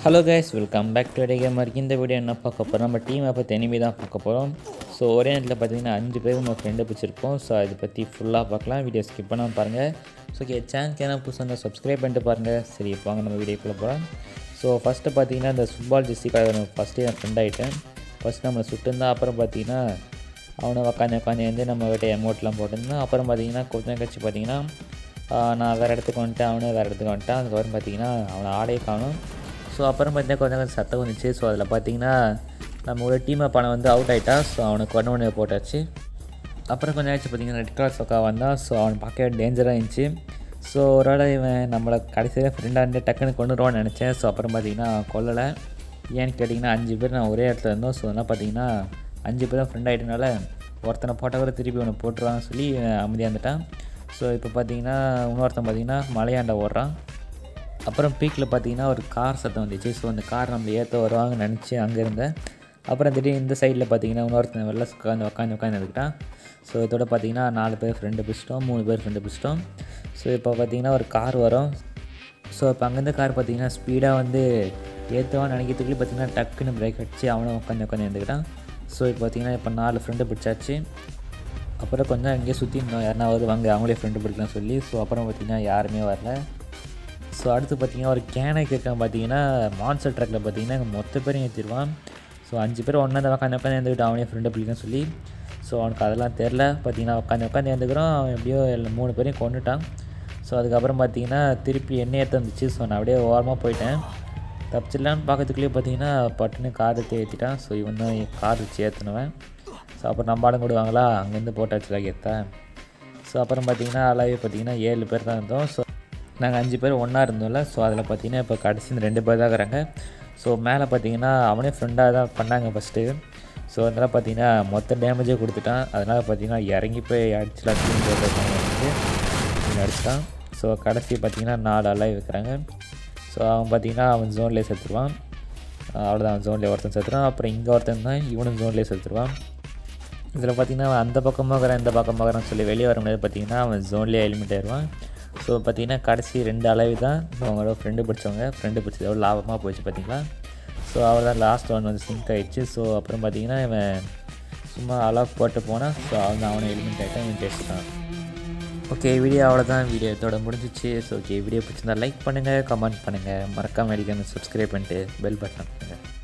hello guys welcome back to gamer இந்த video என்ன பார்க்க போகிறோம் நம்ம டீமை பற்றி எனிமி தான் பார்க்க போகிறோம் ஸோ ஒரே நேரத்தில் பார்த்தீங்கன்னா அஞ்சு பேர் நம்ம ஃப்ரெண்டை பிடிச்சிருப்போம் ஸோ அதை பற்றி ஃபுல்லாக பார்க்கலாம் வீடியோ ஸ்கிப் பண்ணாமல் பாருங்கள் ஸோ ஓகே சேனலுக்கு என்ன புதுசாக சப்ஸ்கிரைப் பண்ணிட்டு பாருங்கள் சரி இப்போ வாங்க நம்ம வீடியோக்குள்ளே போகிறோம் ஸோ ஃபஸ்ட்டு பார்த்தீங்கன்னா இந்த ஃபுட்பால் ஜெஸ்டிக்காக ஃபஸ்ட்டு என் ஃப்ரெண்ட் ஆகிட்டேன் ஃபஸ்ட் நம்மளை சுட்டுருந்தான் அப்புறம் பார்த்தீங்கன்னா அவனை உட்காந்து உட்காந்து வந்து நம்ம கிட்ட எமௌண்ட்லாம் போட்டிருந்தான் அப்புறம் பார்த்தீங்கன்னா கொஞ்ச நேரம் கழிச்சு பார்த்தீங்கன்னா ஆஹ் நான் வேறு இடத்துக்கு வந்துட்டேன் அவனும் வேறு இடத்துக்கு வந்துட்டான் அதுக்கப்புறம் பார்த்தீங்கன்னா அவனை ஆடே காணும் ஸோ அப்புறம் பார்த்தீங்கன்னா கொஞ்சம் கொஞ்சம் சத்தம் வந்துச்சு ஸோ அதில் பார்த்தீங்கன்னா நம்ம ஒரு டீமை பணம் வந்து அவுட் ஆகிட்டான் ஸோ அவனுக்கு ஒன்று ஒன்று போட்டாச்சு அப்புறம் கொஞ்சம் ஆச்சு பார்த்தீங்கன்னா ரெட் கலர் சொக்கா வந்தான் ஸோ அவன் பார்க்கவே டேஞ்சராக இருந்துச்சு ஸோ ஒரு வேளை இவன் நம்மளை கடைசியாக ஃப்ரெண்டாக இருந்து டக்குன்னு கொண்டுருவான்னு நினச்சேன் ஸோ அப்புறம் பார்த்தீங்கன்னா கொல்லலை ஏன்னு கேட்டிங்கன்னா அஞ்சு பேர் நான் ஒரே இடத்துல இருந்தோம் ஸோ அதனால் பார்த்தீங்கன்னா அஞ்சு பேரும் ஃப்ரெண்ட் ஆகிட்டனால ஒருத்தனை போட்டால் கூட திருப்பி ஒன்று போட்டுருவான்னு சொல்லி அமைதியாக இருந்துட்டான் ஸோ இப்போ பார்த்தீங்கன்னா இன்னொருத்தன் பார்த்தீங்கன்னா மலையாண்ட ஓடுறான் அப்புறம் பீக்கில் பார்த்தீங்கன்னா ஒரு கார் சத்தம் வந்துச்சு ஸோ அந்த கார் நம்மளை ஏற்ற வருவாங்கன்னு நினச்சி அங்கே இருந்தேன் அப்புறம் திடீர்னு இந்த சைடில் பார்த்தீங்கன்னா இன்னொருத்தன் வெளில உட்காந்து உட்காந்து உட்காந்து எடுத்துக்கிட்டான் ஸோ இதோட பார்த்தீங்கன்னா நாலு பேர் ஃப்ரெண்டு பிடிச்சிட்டோம் மூணு பேர் ஃப்ரெண்டு பிடிச்சிட்டோம் ஸோ இப்போ பார்த்தீங்கன்னா ஒரு கார் வரும் ஸோ இப்போ அங்கேருந்து கார் பார்த்தீங்கன்னா ஸ்பீடாக வந்து ஏற்றுவான்னு நினைக்கிறதுக்குள்ளே பார்த்தீங்கன்னா டக்குன்னு பிரேக் அடிச்சு அவனும் உட்காந்து உட்காந்து இருந்துக்கிட்டான் ஸோ இப்போ பார்த்தீங்கன்னா இப்போ நாலு ஃப்ரெண்டு பிடிச்சாச்சு அப்புறம் கொஞ்சம் இங்கேயே சுற்றி இருந்தோம் யாருனா வாங்க அவங்களே ஃப்ரெண்டு பிடிக்கலாம் சொல்லி ஸோ அப்புறம் பார்த்தீங்கன்னா யாருமே வரல ஸோ அடுத்து பார்த்தீங்கன்னா ஒரு கேனைக்கு இருக்கான் பார்த்தீங்கன்னா மான்சர் ட்ரக்கில் பார்த்தீங்கன்னா இங்கே மொத்த பேரையும் ஏற்றிடுவான் ஸோ அஞ்சு பேர் ஒன்றா தான் உட்காந்து உட்காந்து இருந்துக்கிட்டு அவனே ஃப்ரெண்டு பிடிக்கும் சொல்லி ஸோ அவனுக்கு அதெல்லாம் தெரில பார்த்தீங்கன்னா உட்காந்து உட்காந்து இருந்துக்கிறோம் அவன் எப்படியோ எல்லா மூணு பேரையும் கொண்டுட்டான் ஸோ அதுக்கப்புறம் பார்த்தீங்கன்னா திருப்பி எண்ணெய் ஏற்ற வந்துச்சு ஸோ நான் அப்படியே ஓரமாக போயிட்டேன் தப்பிச்சிடலான்னு பார்க்கறதுக்குள்ளேயே பார்த்தீங்கன்னா பட்டுன்னு கார் எடுத்து ஏற்றிட்டான் ஸோ இவன் தான் கார் வச்சு ஏற்றினவன் ஸோ அப்புறம் நம்ம ஆளுங்க விடுவாங்களா அங்கேருந்து போட்டாச்சுல ஏற்றேன் ஸோ அப்புறம் பார்த்தீங்கன்னா அலாவே பார்த்தீங்கன்னா ஏழு பேர் தான் இருந்தோம் ஸோ நாங்கள் அஞ்சு பேர் ஒன்றா இருந்தோம்ல ஸோ அதில் பார்த்தீங்கன்னா இப்போ கடைசி இந்த ரெண்டு பேர் தான் இருக்கிறாங்க ஸோ மேலே பார்த்தீங்கன்னா அவனே ஃப்ரெண்டாக தான் பண்ணாங்க ஃபஸ்ட்டு ஸோ அதனால் பார்த்தீங்கன்னா மொத்த டேமேஜே கொடுத்துட்டான் அதனால் பார்த்தீங்கன்னா இறங்கி போய் அடிச்சுலாம் வந்து அடிச்சிட்டான் ஸோ கடைசி பார்த்தீங்கன்னா நாலு அலாய் வைக்கிறாங்க ஸோ அவன் பார்த்தீங்கன்னா அவன் ஜோன்லேயே செத்துருவான் அவ்வளோதான் அவன் ஜோன்லேயே ஒருத்தன் செத்துருவான் அப்புறம் இங்கே ஒருத்தன் தான் இவனும் ஜோன்லேயே செத்துருவான் இதில் பார்த்தீங்கன்னா அவன் அந்த பக்கமாக இருக்கிறான் இந்த பக்கமாக இருக்கிறான்னு சொல்லி வெளியே வர முடியாது பார்த்தீங்கன்னா அவன் ஜோன்லேயே எலிமிட் ஆயிடுவான் ஸோ பார்த்தீங்கன்னா கடைசி ரெண்டு அளவு தான் அவங்களோட ஃப்ரெண்டு பிடிச்சவங்க ஃப்ரெண்டு பிடிச்சது எவ்வளோ லாபமாக போச்சு பார்த்தீங்களா ஸோ அவர் தான் லாஸ்ட் ஒன் வந்து சிங்க் ஆகிடுச்சு ஸோ அப்புறம் பார்த்தீங்கன்னா இவன் சும்மா அலாக் போட்டு போனால் ஸோ அவன் அவனை எலிமிட் ஆகிட்டான் இவன் ஜெயிச்சிட்டான் ஓகே வீடியோ அவ்வளோதான் வீடியோ இதோட முடிஞ்சிச்சு ஸோ ஓகே வீடியோ பிடிச்சிருந்தா லைக் பண்ணுங்கள் கமெண்ட் பண்ணுங்கள் மறக்காமல் அடிக்காமல் சப்ஸ்கிரைப் பண்ணிட்டு பெல் பட்டன் பண்ணுங்கள்